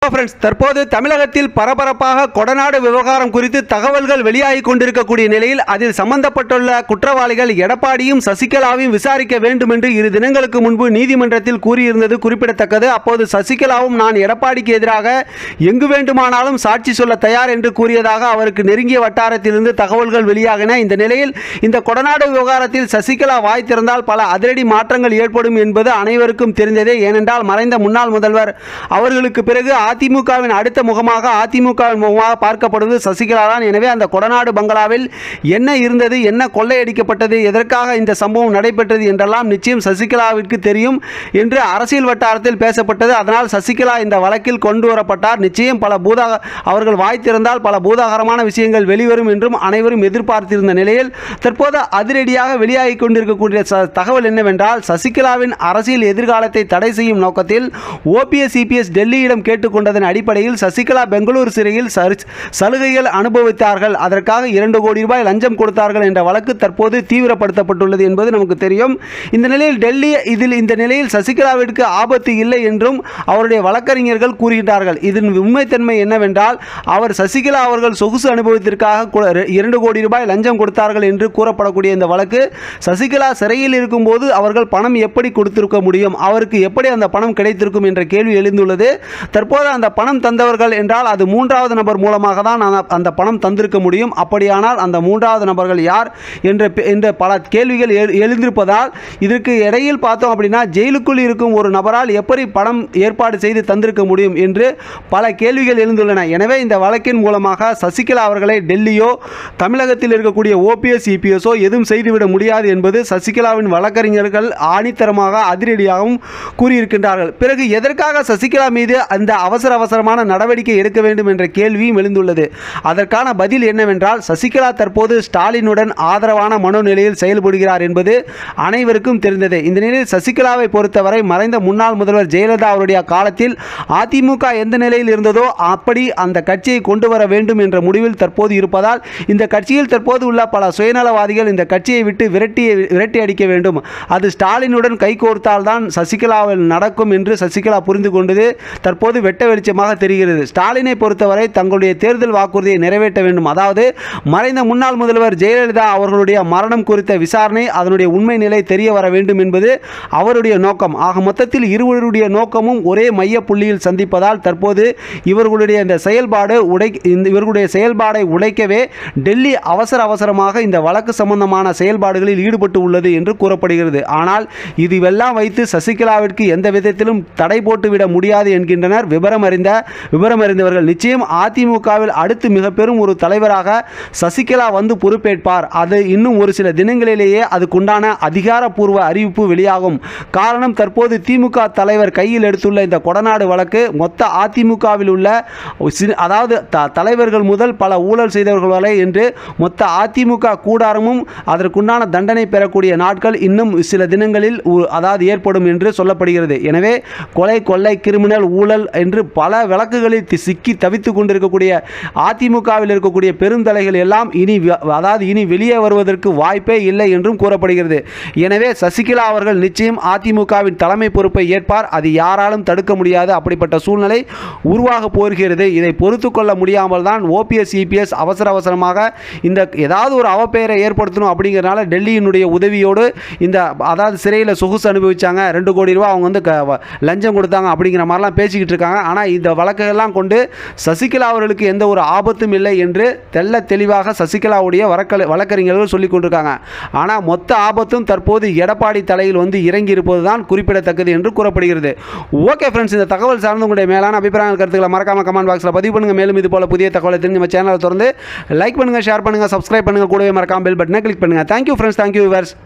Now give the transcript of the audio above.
friends தற்போது தமிழகத்தில் பரபரப்பாக கொடநாடு விவகாரம் குறித்து தகவல்கள் வெளியாகி கொண்டிருக்கக்கூடிய நிலையில் அதில் சம்பந்தப்பட்டுள்ள குற்றவாளிகள் எடப்பாடியும் சசிகலாவையும் விசாரிக்க வேண்டும் என்று இரு தினங்களுக்கு முன்பு நீதிமன்றத்தில் கூறியிருந்தது குறிப்பிடத்தக்கது அப்போது சசிகலாவும் நான் எடப்பாடிக்கு எதிராக எங்கு வேண்டுமானாலும் சாட்சி சொல்ல தயார் என்று கூறியதாக அவருக்கு நெருங்கிய வட்டாரத்திலிருந்து தகவல்கள் வெளியாகின இந்த நிலையில் இந்த கொடநாடு விவகாரத்தில் சசிகலா வாய் திறந்தால் பல அதிரடி மாற்றங்கள் ஏற்படும் என்பது அனைவருக்கும் தெரிந்ததே ஏனென்றால் மறைந்த முன்னாள் முதல்வர் அவர்களுக்கு பிறகு அதிமுகவின் அடுத்த முகமாக அதிமுகவின் முகமாக பார்க்கப்படுவது சசிகலா தான் எனவே அந்த கொடநாடு பங்களாவில் என்ன இருந்தது என்ன கொள்ளையடிக்கப்பட்டது எதற்காக இந்த சம்பவம் நடைபெற்றது என்றெல்லாம் நிச்சயம் சசிகலாவிற்கு தெரியும் என்று அரசியல் வட்டாரத்தில் பேசப்பட்டது அதனால் சசிகலா இந்த வழக்கில் கொண்டு வரப்பட்டார் நிச்சயம் பல பூதாக அவர்கள் வாய் திறந்தால் பல பூதாகரமான விஷயங்கள் வெளிவரும் என்றும் அனைவரும் எதிர்பார்த்திருந்த நிலையில் தற்போது அதிரடியாக வெளியாகி கொண்டிருக்கக்கூடிய ச- தகவல் என்னவென்றால் சசிகலாவின் அரசியல் எதிர்காலத்தை தடை செய்யும் நோக்கத்தில் ஓபிஎஸ் சிபிஎஸ் டெல்லியிடம் கேட்டுக்கொண்டதன் அடிப்படையில் சசிகலா பெங்களூரு சிறையில் சரி- சலுகைகள் அனுபவித்தார்கள் அதற்காக இரண்டு கோடி ரூபாய் லஞ்சம் கொடுத்தார்கள் என்ற வழக்கு தற்போது தீவிரப்படுத்தப்பட்டுள்ளது என்பது நமக்கு தெரியும் இந்த நிலையில் டெல்லி இதில் இந்த நிலையில் சசிகலாவிற்கு ஆபத்து இல்லை என்றும் அவருடைய வழக்கறிஞர்கள் கூறுகின்றார்கள் இதன் உண்மைத்தன்மை என்னவென்றால் அவர் சசிகலா அவர்கள் சொகுசு அனுபவத்திற்காக கு- இரண்டு கோடி ரூபாய் லஞ்சம் கொடுத்தார்கள் என்று கூறப்படக்கூடிய இந்த வழக்கு சசிகலா சிறையில் இருக்கும்போது அவர்கள் பணம் எப்படி கொடுத்திருக்க முடியும் அவருக்கு எப்படி அந்த பணம் கிடைத்திருக்கும் என்ற கேள்வி எழுந்துள்ளது தற்போது அந்த பணம் தந்தவர்கள் என்றால் அது மூன்றாவது நபர் மூலமாக தான் அந்த- அந்த பணம் தந்திருக்க முடியும் அப்படியானால் அந்த மூன்றாவது நபர்கள் யார் என்ற பே- என்ற பல கேள்விகள் எழு- எழுந்திருப்பதால் இதற்கு இடையில் பார்த்தோம் அப்படின்னா ஜெயிலுக்குள் இருக்கும் ஒரு நபரால் எப்படி பணம் ஏற்பாடு செய்து தந்திருக்க முடியும் என்று பல கேள்விகள் எழுந்துள்ளன எனவே இந்த வழக்கின் மூலமாக சசிகலா அவர்களை டெல்லியோ தமிழகத்தில் இருக்கக்கூடிய ஓபிஎஸ் இபிஎஸ்ஓ எதுவும் செய்துவிட முடியாது என்பது சசிகலாவின் வழக்கறிஞர்கள் ஆணித்தரமாக அதிரடியாகவும் கூறியிருக்கின்றார்கள் பிறகு எதற்காக சசிகலா மீது அந்த அவசர அவசரமான நடவடிக்கை எடுக்க வேண்டும் என்ற கேள்வியும் எழுந்துள்ளது அதற்கான பதில் என்னவென்றால் சசிகலா தற்போது ஸ்டாலினுடன் ஆதரவான மனோநிலையில் செயல்படுகிறார் என்பது அனைவருக்கும் தெரிந்ததே இந்த நிலையில் சசிகலாவை பொறுத்தவரை மறைந்த முன்னாள் முதல்வர் ஜெயலலிதா அவருடைய காலத்தில் அதிமுக எந்த நிலையில் இருந்ததோ அப்படி அந்த கட்சியை கொண்டு வர வேண்டும் என்ற முடிவில் தற்போது இருப்பதால் இந்த கட்சியில் தற்போது உள்ள பல சுயநலவாதிகள் இந்த கட்சியை விட்டு விரட்டி விரட்டி அடிக்க வேண்டும் அது ஸ்டாலினுடன் கைகோர்த்தால் தான் சசிகலாவில் நடக்கும் என்று சசிகலா புரிந்து கொண்டது தற்போது வெட்ட வெளிச்சமாக தெரிகிறது ஸ்டாலினை பொறுத்தவரை தங்களுடைய தேர்தல் வாக்குறுதியை நிறைவேற்ற வேண்டும் அதாவது மறைந்த முன்னாள் முதல்வர் ஜெயலலிதா அவர்களுடைய மரணம் குறித்த விசாரணை அதனுடைய உண்மை நிலை தெரிய வர வேண்டும் என்பது அவருடைய நோக்கம் ஆக மொத்தத்தில் இருவருடைய நோக்கமும் ஒரே மைய புள்ளியில் சந்திப்பதால் தற்போது இவர்களுடைய இந்த செயல்பாடு உடை இந்த இவர்களுடைய செயல்பாடை உடைக்கவே டெல்லி அவசர அவசரமாக இந்த வழக்கு சம்பந்தமான செயல்பாடுகளில் ஈடுபட்டு உள்ளது என்று கூறப்படுகிறது ஆனால் இதுவெல்லாம் வைத்து சசிகலாவிற்கு எந்த விதத்திலும் தடை போட்டுவிட முடியாது என்கின்றனர் விவரம் அறிந்த விவரம் அறிந்தவர்கள் நிச்சயம் அதிமுகவில் அடுத்து மிக பெரும் ஒரு தலைவராக சசிகலா வந்து பொறுப்பேற்பார் அது இன்னும் ஒரு சில தினங்களிலேயே அதுக்குண்டான அதிகாரப்பூர்வ அறிவிப்பு வெளியாகும் காரணம் தற்போது திமுக தலைவர் கையில் எடுத்துள்ள இந்த கொடநாடு வழக்கு மொத்த அதிமுகவில் உள்ள சி- அதாவது த- தலைவர்கள் முதல் பல ஊழல் செய்தவர்கள் வரை என்று மொத்த அதிமுக கூடாரமும் அதற்குண்டான தண்டனை பெறக்கூடிய நாட்கள் இன்னும் சில தினங்களில் உ- அதாவது ஏற்படும் என்று சொல்லப்படுகிறது எனவே கொலை கொள்ளை கிரிமினல் ஊழல் என்று பல வழக்குகளில் தி- சிக்கி தவித்துக் கொண்டிருக்கக்கூடிய அதிமுகவில் இருக்கக்கூடிய பெருந்தலைகள் எல்லாம் இனி வ- அதாவது இனி வெளியே வருவதற்கு வாய்ப்பே இல்லை என்றும் கூறப்படுகிறது எனவே சசிகலா அவர்கள் நிச்சயம் அதிமுகவின் தலைமை பொறுப்பை ஏற்பார் அது யாராலும் தடுக்க முடியாது அப்படிப்பட்ட சூழ்நிலை உருவாக போகிறது இதை பொறுத்து கொள்ள முடியாமல் தான் ஓபிஎஸ் இபிஎஸ் அவசர அவசரமாக இந்த ஏதாவது ஒரு அவப்பெயரை ஏற்படுத்தணும் அப்படிங்கிறனால டெல்லியினுடைய உதவியோடு இந்த அதாவது சிறையில் சொகுசு அனுபவிச்சாங்க ரெண்டு கோடி ரூபா அவங்க வந்து க- வ- லஞ்சம் கொடுத்தாங்க அப்படிங்கிற மாதிரிலாம் பேசிக்கிட்டு இருக்காங்க ஆனால் இந்த வழக்குகள்லாம் கொண்டு சசிகலா அவர்களுக்கு எந்த ஒரு ஆபத்தும் இல்லை என்று தெள்ள தெளிவாக சசிகலாவுடைய வழக்கல் வழக்கறிஞர்கள் சொல்லிக் கொண்டிருக்காங்க ஆனால் மொத்த ஆபத்தும் தற்போது எடப்பாடி தலையில் வந்து இறங்கி இருப்பது தான் குறிப்பிடத்தக்கது என்று கூறப்படுகிறது ஓகே ஃப்ரெண்ட்ஸ் இந்த தகவல் சார்ந்து உங்களுடைய மேலான அபிப்பிராயங்கள் கருத்துக்களை மறக்காம கமெண்ட் பாக்ஸில் பதிவு பண்ணுங்க மேலும் இது போல புதிய தகவலை தெரிஞ்சு நம்ம சேனலை தொடர்ந்து லைக் பண்ணுங்க ஷேர் பண்ணுங்க சப்ஸ்கிரைப் பண்ணுங்க கூடவே மறக்காம பெல் பட்டனை கிளிக் பண்ணுங்க தேங்க்யூ ஃப்ரெண்ட்ஸ் தேங்க்யூ விவர்ஸ்